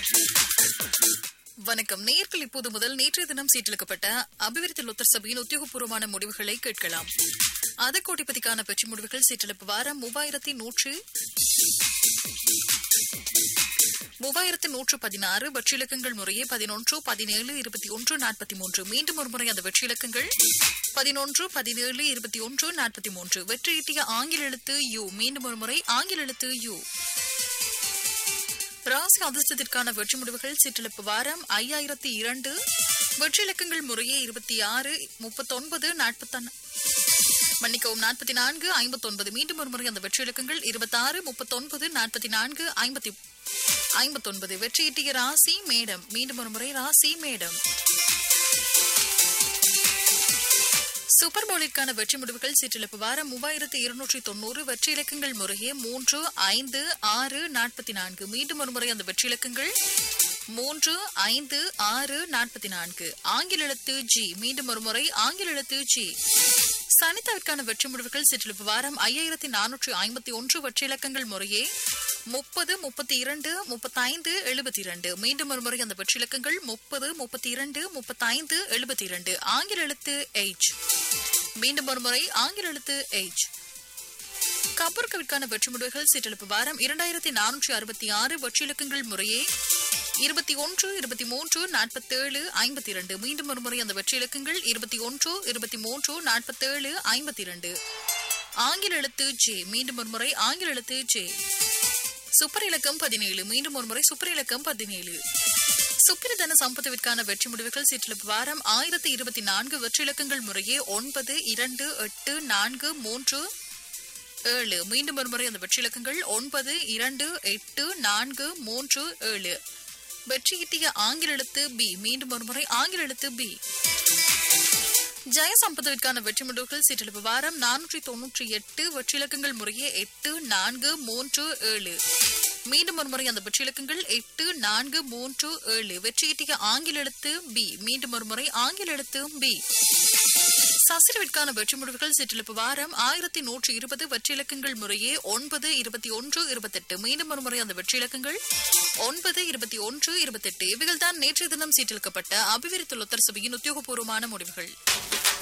வணக்கம் நேர்கள் இப்போது முதல் நேற்றைய தினம் சீட்டளிக்கப்பட்ட அபிவிருத்தி லொத்தர் சபையின் உத்தியோகபூர்வமான முடிவுகளை கேட்கலாம் அத கோட்டிபதிக்கான வெற்றி முடிவுகள் சீட்டளிப்பு வாரம் மூவாயிரத்தி நூற்று மூவாயிரத்து நூற்று பதினாறு வெற்றி இலக்கங்கள் முறையே பதினொன்று பதினேழு இருபத்தி ஒன்று நாற்பத்தி மூன்று மீண்டும் ஒருமுறை அந்த வெற்றி இலக்கங்கள் பதினொன்று பதினேழு இருபத்தி ஒன்று நாற்பத்தி மூன்று வெற்றி ஈட்டிய ஆங்கில எழுத்து யு மீண்டும் ஒருமுறை ஆங்கில எழுத்து யு ராசி அதிர்ஷ்டத்திற்கான வெற்றி முடிவுகள் சிற்றிழப்பு வாரம் ஐயாயிரத்தி இரண்டு வெற்றி இலக்கங்கள் முறையே இருபத்தி ஆறு முப்பத்தொன்பது நாற்பத்தி மன்னிக்கவும் நாற்பத்தி நான்கு ஐம்பத்தொன்பது மீண்டும் ஒரு முறை அந்த வெற்றி இலக்கங்கள் இருபத்தாறு முப்பத்தொன்பது நாற்பத்தி நான்கு ஐம்பத்தி ஐம்பத்தொன்பது வெற்றியீட்டிய ராசி மேடம் மீண்டும் ஒரு முறை ராசி மேடம் சூப்பர் பவுலிற்கான வெற்றி முடிவுகள் சீற்றிழப்பு வாரம் மூவாயிரத்து இருநூற்றி தொண்ணூறு வெற்றி இலக்கங்கள் முறையே மூன்று ஐந்து ஆறு நாற்பத்தி நான்கு மீண்டும் ஒரு முறை அந்த வெற்றி இலக்கங்கள் மூன்று ஐந்து ஆறு நாற்பத்தி நான்கு ஆங்கில எழுத்து ஜி மீண்டும் ஒரு முறை ஆங்கில எழுத்து ஜி சனிதாவிற்கான வெற்றி முடிவுகள் சிற்றிழப்பு வாரம் ஐயாயிரத்தி நானூற்றி ஐம்பத்தி ஒன்று வெற்றி இலக்கங்கள் முறையே முப்பது முப்பத்தி இரண்டு முப்பத்தைந்து எழுபத்தி இரண்டு மீண்டும் ஒரு முறை அந்த வெற்றி இலக்கங்கள் முப்பது முப்பத்தி இரண்டு முப்பத்தைந்து எழுபத்தி இரண்டு ஆங்கில எழுத்து எச் மீண்டும் ஒரு முறை ஆங்கில எழுத்து எச் கபூர்கவிற்கான வெற்றி முடிவுகள் சீட்டெழுப்பு வாரம் இரண்டாயிரத்தி நானூற்றி அறுபத்தி ஆறு வெற்றி இலக்கங்கள் முறையே இருபத்தி ஒன்று இருபத்தி மூன்று நாற்பத்தேழு ஐம்பத்தி இரண்டு மீண்டும் ஒரு முறை அந்த வெற்றி இலக்கங்கள் இருபத்தி ஒன்று இருபத்தி மூன்று நாற்பத்தேழு ஐம்பத்தி இரண்டு ஆங்கில எழுத்து ஜே மீண்டும் ஒரு முறை ஆங்கில எழுத்து ஜே சூப்பர் இலக்கம் பதினேழு மீண்டும் ஒரு முறை சூப்பர் இலக்கம் பதினேழு சுப்பிரதன சம்பத்துவிற்கான வெற்றி முடிவுகள் சீற்றெழுப்பு வாரம் ஆயிரத்தி இருபத்தி நான்கு வெற்றி இலக்கங்கள் முறையே ஒன்பது இரண்டு எட்டு நான்கு மூன்று ஏழு மீண்டும் ஒரு முறை அந்த வெற்றி இலக்கங்கள் ஒன்பது இரண்டு எட்டு நான்கு மூன்று ஏழு வெற்றி கிட்டிய ஆங்கில எழுத்து பி மீண்டும் ஒரு முறை ஆங்கில எழுத்து பி ஜெயசம்பதவிற்கான வெற்றி முடிவுகள் சீட்டெழுப்பு வாரம் நானூற்றி தொன்னூற்றி எட்டு வெற்றி இலக்கங்கள் முறையே எட்டு நான்கு மூன்று ஏழு மீண்டும் ஒரு முறை அந்த வெற்றி இலக்கங்கள் எட்டு நான்கு மூன்று ஏழு வெற்றி கிட்டிய ஆங்கில எழுத்து பி மீண்டும் ஒரு முறை ஆங்கில எழுத்து பி சசிரவிற்கான வெற்றி முடிவுகள் சிற்றிழப்பு வாரம் ஆயிரத்தி நூற்றி இருபது வெற்றி இலக்கங்கள் முறையே ஒன்பது இருபத்தி ஒன்று இருபத்தெட்டு மீண்டும் ஒரு முறை அந்த வெற்றி இலக்கங்கள் ஒன்பது இருபத்தி ஒன்று இருபத்தெட்டு இவைகள் தான் நேற்றைய தினம் சீட்டிழுக்கப்பட்ட அபிவிருத்தி லொத்தர் சபையின் உத்தியோகபூர்வமான முடிவுகள்